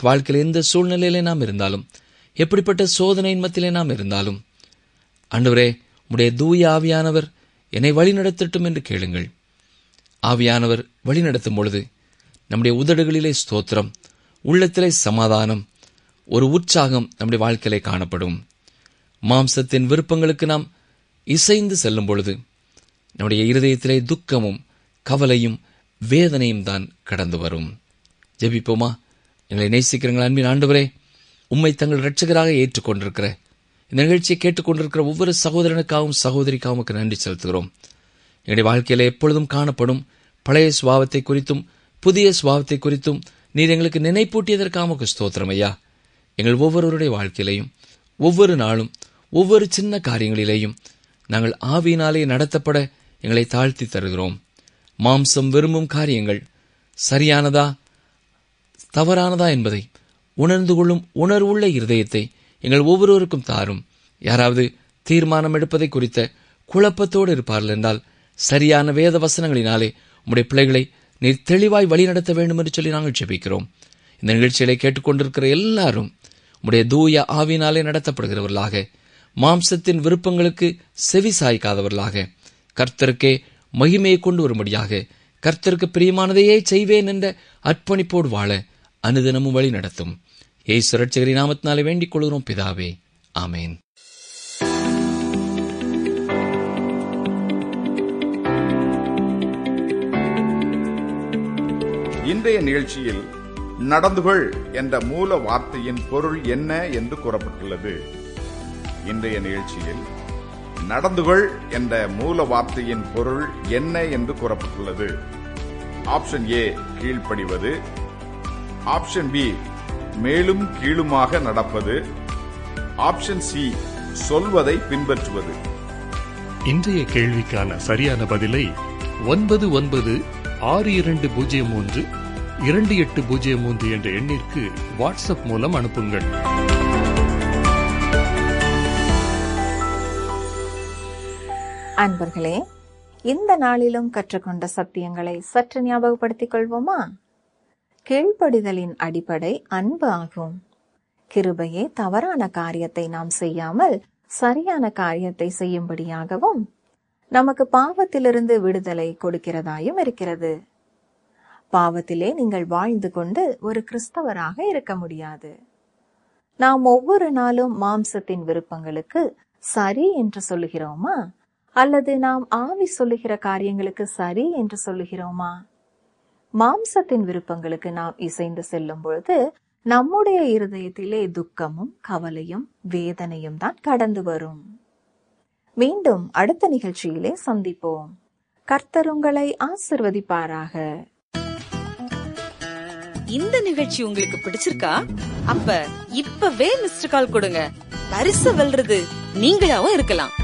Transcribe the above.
வாழ்க்கையில் எந்த சூழ்நிலையிலே நாம் இருந்தாலும் எப்படிப்பட்ட சோதனையின் மத்தியிலே நாம் இருந்தாலும் ஆண்டவரே உடைய தூய ஆவியானவர் என்னை வழிநடத்தட்டும் என்று கேளுங்கள் ஆவியானவர் வழிநடத்தும் பொழுது நம்முடைய உதடுகளிலே ஸ்தோத்திரம் உள்ளத்திலே சமாதானம் ஒரு உற்சாகம் நம்முடைய வாழ்க்கையிலே காணப்படும் மாம்சத்தின் விருப்பங்களுக்கு நாம் இசைந்து செல்லும் பொழுது நம்முடைய இருதயத்திலே துக்கமும் கவலையும் வேதனையும் தான் கடந்து வரும் ஜெபிப்போமா எங்களை நேசிக்கிறீங்கள் அன்பின் ஆண்டவரே உம்மை தங்கள் இரட்சகராக ஏற்றுக்கொண்டிருக்கிற இந்த நிகழ்ச்சியை கேட்டுக்கொண்டிருக்கிற ஒவ்வொரு சகோதரனுக்காகவும் சகோதரிக்காவுக்கு நன்றி செலுத்துகிறோம் எங்களுடைய வாழ்க்கையில எப்பொழுதும் காணப்படும் பழைய சுபாவத்தை குறித்தும் புதிய சுபாவத்தை குறித்தும் நீர் எங்களுக்கு நினைப்பூட்டியதற்காக ஸ்தோத்திரம் ஐயா எங்கள் ஒவ்வொருவருடைய வாழ்க்கையிலையும் ஒவ்வொரு நாளும் ஒவ்வொரு சின்ன காரியங்களிலேயும் நாங்கள் ஆவியினாலே நடத்தப்பட எங்களை தாழ்த்தி தருகிறோம் மாம்சம் விரும்பும் காரியங்கள் சரியானதா தவறானதா என்பதை உணர்ந்து கொள்ளும் உணர்வுள்ள இருதயத்தை எங்கள் ஒவ்வொருவருக்கும் தாரும் யாராவது தீர்மானம் எடுப்பதை குறித்த குழப்பத்தோடு இருப்பார்கள் என்றால் சரியான வேத வசனங்களினாலே உம்முடைய பிள்ளைகளை நீர் தெளிவாய் வழிநடத்த வேண்டும் என்று சொல்லி நாங்கள் ஜெபிக்கிறோம் இந்த நிகழ்ச்சிகளை கேட்டுக்கொண்டிருக்கிற எல்லாரும் உம்முடைய தூய ஆவினாலே நடத்தப்படுகிறவர்களாக மாம்சத்தின் விருப்பங்களுக்கு செவி சாய்க்காதவர்களாக கர்த்தருக்கே மகிமையை கொண்டு வரும்படியாக கர்த்தருக்கு பிரியமானதையே செய்வேன் என்ற அர்ப்பணிப்போடு வாழ அனுதினமும் வழி நடத்தும் ஏசு ரட்சகரி நாமத்தினாலே வேண்டிக் கொள்கிறோம் பிதாவே ஆமேன் இன்றைய நிகழ்ச்சியில் நடந்துகொள் என்ற மூல வார்த்தையின் பொருள் என்ன என்று கூறப்பட்டுள்ளது இன்றைய நிகழ்ச்சியில் நடந்துகொள் என்ற மூல வார்த்தையின் பொருள் என்ன என்று கூறப்பட்டுள்ளது ஆப்ஷன் ஏ கீழ்ப்படிவது ஆப்ஷன் பி மேலும் கீழுமாக நடப்பது ஆப்ஷன் சி சொல்வதை பின்பற்றுவது இன்றைய கேள்விக்கான சரியான பதிலை ஒன்பது ஒன்பது ஆறு இரண்டு பூஜ்ஜியம் மூன்று இரண்டு எட்டு பூஜ்ஜியம் மூன்று என்ற எண்ணிற்கு வாட்ஸ்அப் மூலம் அனுப்புங்கள் அன்பர்களே இந்த நாளிலும் கற்றுக்கொண்ட சத்தியங்களை சற்று ஞாபகப்படுத்திக் கொள்வோமா கீழ்ப்படிதலின் அடிப்படை அன்பு ஆகும் கிருபையே தவறான காரியத்தை நாம் செய்யாமல் சரியான காரியத்தை செய்யும்படியாகவும் நமக்கு பாவத்திலிருந்து விடுதலை கொடுக்கிறதாயும் இருக்கிறது பாவத்திலே நீங்கள் வாழ்ந்து கொண்டு ஒரு கிறிஸ்தவராக இருக்க முடியாது நாம் ஒவ்வொரு நாளும் மாம்சத்தின் விருப்பங்களுக்கு சரி என்று சொல்லுகிறோமா அல்லது நாம் ஆவி சொல்லுகிற காரியங்களுக்கு சரி என்று சொல்லுகிறோமா மாம்சத்தின் விருப்பங்களுக்கு நாம் இசைந்து செல்லும் பொழுது நம்முடைய இருதயத்திலே துக்கமும் கவலையும் வேதனையும் தான் கடந்து வரும் மீண்டும் அடுத்த நிகழ்ச்சியிலே சந்திப்போம் கர்த்தர் உங்களை ஆசிர்வதிப்பாராக இந்த நிகழ்ச்சி உங்களுக்கு பிடிச்சிருக்கா அப்ப இப்பவே மிஸ்டர் கால் கொடுங்க பரிசு வெல்றது நீங்களாவும் இருக்கலாம்